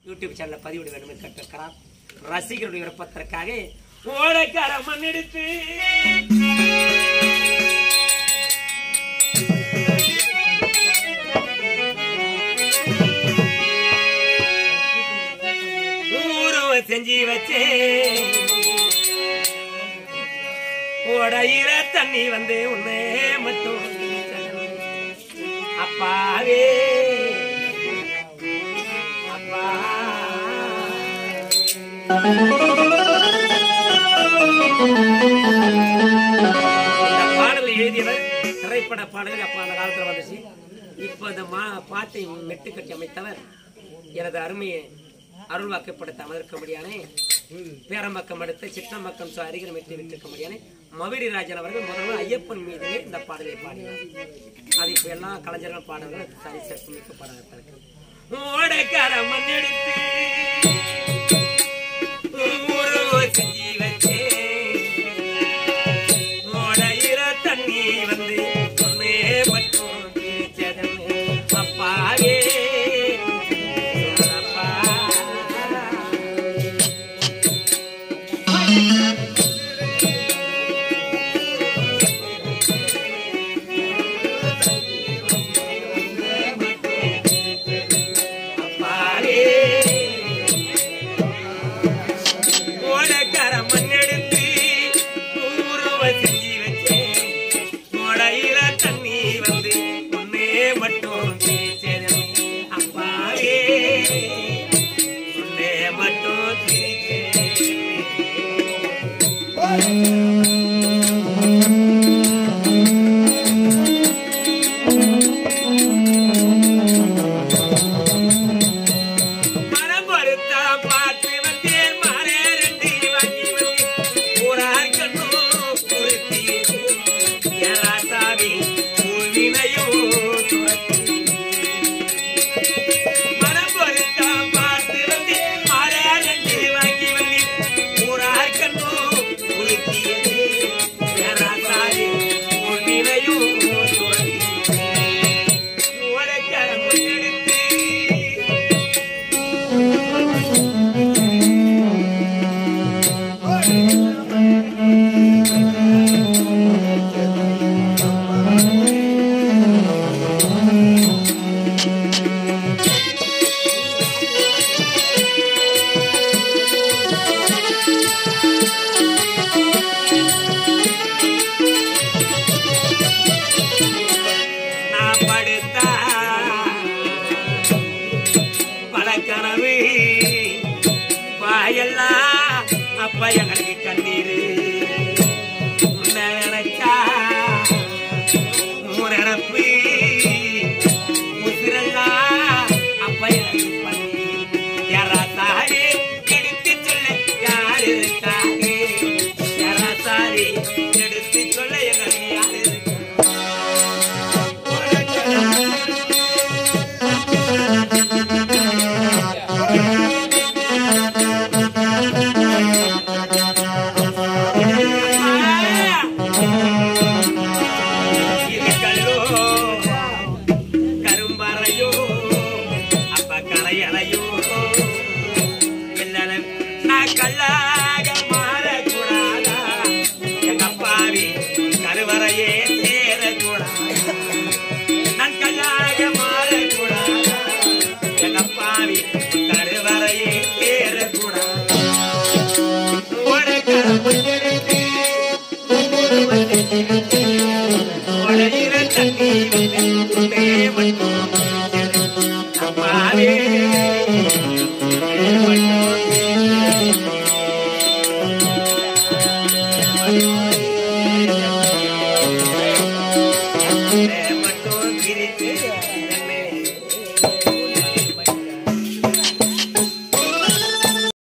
YouTube சேனல்ல பதிவிட வேண்டும் என்று கேட்டிருக்கிறார் ரசிகருடைய விருப்பத்திற்காக ஓடக்கார மண்ணெடுத்து ஊருவ செஞ்சு வச்சே ஓடையில தண்ணி வந்து உன்னே மட்டும் அப்பாவே அப்பா இந்த பாடலை எழுதியவர் திரைப்பட பாடல்கள் அப்ப அந்த காலத்துல வந்துச்சு இப்ப இந்த மா பாட்டை மெட்டு கட்டி அமைத்தவர் எனது அருமையை அருள்வாக்கப்படுத்த அமர்க்கும்படியானே பேரம்பக்கம் அடுத்த சிற்றம்பக்கம் சோ அருகில் மெட்டி விட்டிருக்கும்படியானே மவிரி ராஜன் அவர்கள் முதல்வர் ஐயப்பன் மீதிலே இந்த பாடலை பாடினார் அது இப்ப எல்லா கலைஞர்கள் பாடல்கள் தனி சிறப்பு மிக்க பாடலாக இருக்கு ஓடைக்கார மண்ணெடுத்து ஊரு செஞ்சு வச்சே ஓடையில தண்ணி வந்து ஒன்னே மட்டும் பிரிச்சதன்னு அப்பாவே அப்பா அப்பாவே ஓடக்கார மண்ணெடுத்து ஊருவ செஞ்சு வச்சேன் ஓடையில தண்ணி வந்து ஒன்னே மட்டும் பிரிச்சதே அப்பாவே ஒன்னே மட்டும் பிரிச்சேன் மரம் பொறுத்தா பார்த்து வந்தேன் மாறே ரெண்டு வாங்கி வந்தேன் ஊரார் கண்ணும் பொருத்தி ஏராசாமி பூவினையும் துரத்தி மரம் பொறுத்தா பார்த்து வந்தேன் மாறே ரெண்டு வாங்கி வந்தேன் ஊரார் கண்ணும் பொருத்தியது ஏராசாமி பூவினையும் துரத்தி ஓடக்கார முன்னெடுத்து நான் படுத்தா பல கனவு பாயெல்லாம் அப்ப எங்களுக்கு